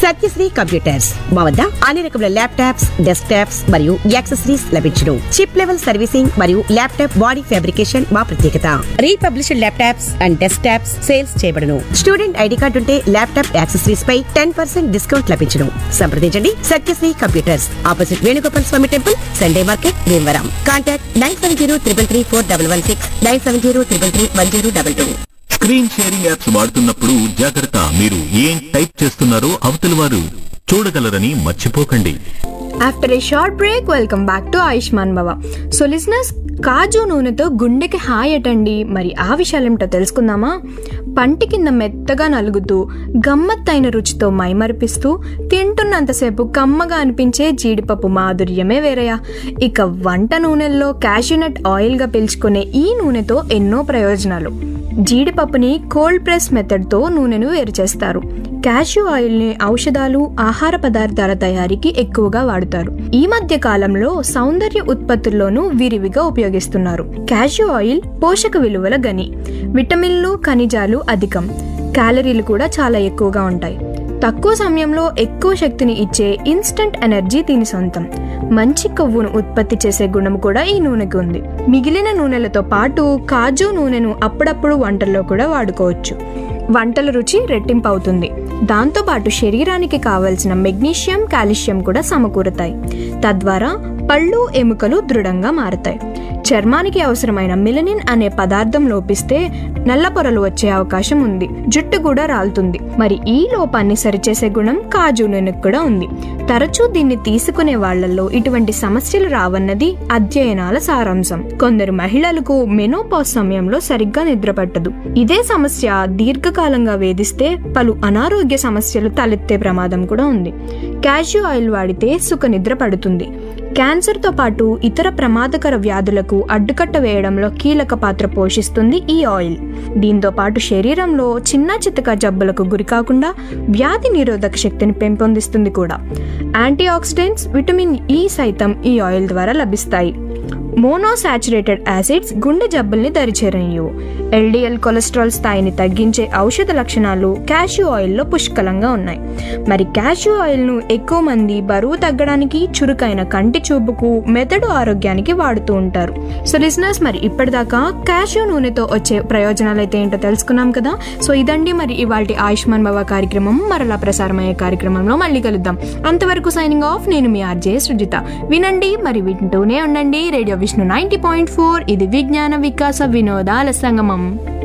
Satyasri computers మా వద్ద అన్ని రకముల ల్యాప్టాప్స్ డెస్క్ టాప్స్ మరియు యాక్సెసరీస్ లభించును చిప్ లెవెల్ సర్వీసింగ్ మరియు ల్యాప్టాప్ బాడీ ఫ్యాబ్రికేషన్ మా ప్రత్యేకత refurbished laptops and desktops sales చేయబడును స్టూడెంట్ ఐడి కార్డు ఉంటే ల్యాప్టాప్ యాక్సెసరీస్ పై టెన్ పర్సెంట్ డిస్కౌంట్ లభించును సంప్రదించండి Satyasri computers opposite Venugopal Swamy temple Sunday market Bhimavaram contact nine seven zero triple three four double one six nine seven zero triple three one zero double two screen sharing apps వాడుతున్నప్పుడు జాగ్రత్త మీరు ఏం type చేస్తున్నారో అవతల వారు చూడగలరని మర్చిపోకండి after a short break welcome back to Ayushman Bhava so లిజినెస్ కాజు నూనెతో గుండెకి హాయ్ అటండి మరి ఆ విషయాలు ఏమిటో తెలుసుకుందామా పంటి కింద మెత్తగా నలుగుతూ గమ్మత్తైన రుచితో మైమరిపిస్తూ తింటున్నంతసేపు కమ్మగా అనిపించే జీడిపప్పు మాధుర్యమే వేరయా ఇక వంట నూనెల్లో క్యాష్యూనట్ ఆయిల్గా పీల్చుకునే ఈ నూనెతో ఎన్నో ప్రయోజనాలు జీడిపప్పుని కోల్డ్ ప్రెస్ మెథడ్తో నూనెను వేరు చేస్తారు క్యాష్యూ ఆయిల్ని ఔషధాలు ఆహార పదార్థాల తయారీకి ఎక్కువగా వాడుతారు ఈ మధ్య కాలంలో సౌందర్య ఉత్పత్తుల్లోనూ విరివిగా ఉపయోగిస్తున్నారు క్యాష్యూ ఆయిల్ పోషక విలువల గని విటమిన్లు ఖనిజాలు అధికం క్యాలరీలు కూడా చాలా ఎక్కువగా ఉంటాయి తక్కువ సమయంలో ఎక్కువ శక్తిని ఇచ్చే ఇన్స్టంట్ ఎనర్జీ దీని సొంతం మంచి కొవ్వును ఉత్పత్తి చేసే గుణం కూడా ఈ నూనెకు ఉంది మిగిలిన నూనెలతో పాటు కాజు నూనెను అప్పుడప్పుడు వంటల్లో కూడా వాడుకోవచ్చు వంటల రుచి రెట్టింపు అవుతుంది దాంతోపాటు శరీరానికి కావలసిన మెగ్నీషియం కాల్షియం కూడా సమకూరుతాయి తద్వారా పళ్ళు ఎముకలు దృఢంగా మారతాయి చర్మానికి అవసరమైన మిలనిన్ అనే పదార్థం లోపిస్తే నల్ల పొరలు వచ్చే అవకాశం ఉంది జుట్టు కూడా రాలుతుంది మరి ఈ లోపాన్ని సరిచేసే గుణం కాజు నూనెకు కూడా ఉంది తరచూ దీన్ని తీసుకునే వాళ్ళల్లో ఇటువంటి సమస్యలు రావన్నది అధ్యయనాల సారాంశం కొందరు మహిళలకు మెనోపాస్ సమయంలో సరిగ్గా నిద్ర పట్టదు ఇదే సమస్య దీర్ఘకాలంగా వేధిస్తే పలు అనారోగ్య సమస్యలు తలెత్తే ప్రమాదం కూడా ఉంది క్యాష్యూ ఆయిల్ వాడితే సుఖ నిద్ర పడుతుంది క్యాన్సర్తో పాటు ఇతర ప్రమాదకర వ్యాధులకు అడ్డుకట్ట వేయడంలో కీలక పాత్ర పోషిస్తుంది ఈ ఆయిల్ దీంతో పాటు శరీరంలో చిన్న చితక జబ్బులకు గురికాకుండా వ్యాధి నిరోధక శక్తిని పెంపొందిస్తుంది కూడా యాంటీ ఆక్సిడెంట్స్ విటమిన్ ఈ సైతం ఈ ఆయిల్ ద్వారా లభిస్తాయి మోనోసాచురేటెడ్ యాసిడ్స్ గుండె జబ్బుల్ని దరిచేరనియవు ఎల్డిఎల్ కొలెస్ట్రాల్ స్థాయిని తగ్గించే ఔషధ లక్షణాలు క్యాష్యూ ఆయిల్లో పుష్కలంగా ఉన్నాయి మరి క్యాష్యూ ఆయిల్ను ఎక్కువ మంది బరువు తగ్గడానికి చురుకైన కంటి చూపుకు మెదడు ఆరోగ్యానికి వాడుతూ ఉంటారు సో లిసినర్స్ మరి ఇప్పటిదాకా క్యాష్యూ నూనెతో వచ్చే ప్రయోజనాలు అయితే ఏంటో తెలుసుకున్నాం కదా సో ఇదండి మరి ఇవాళ ఆయుష్మాన్ భవ కార్యక్రమం మరలా ప్రసారమయ్యే కార్యక్రమంలో మళ్ళీ కలుద్దాం అంతవరకు సైనింగ్ ఆఫ్ నేను మీ ఆర్జే సృజిత వినండి మరి వింటూనే ఉండండి radio Vishnu ninety point four ఇది విజ్ఞాన వికాస వినోదాల సంగమం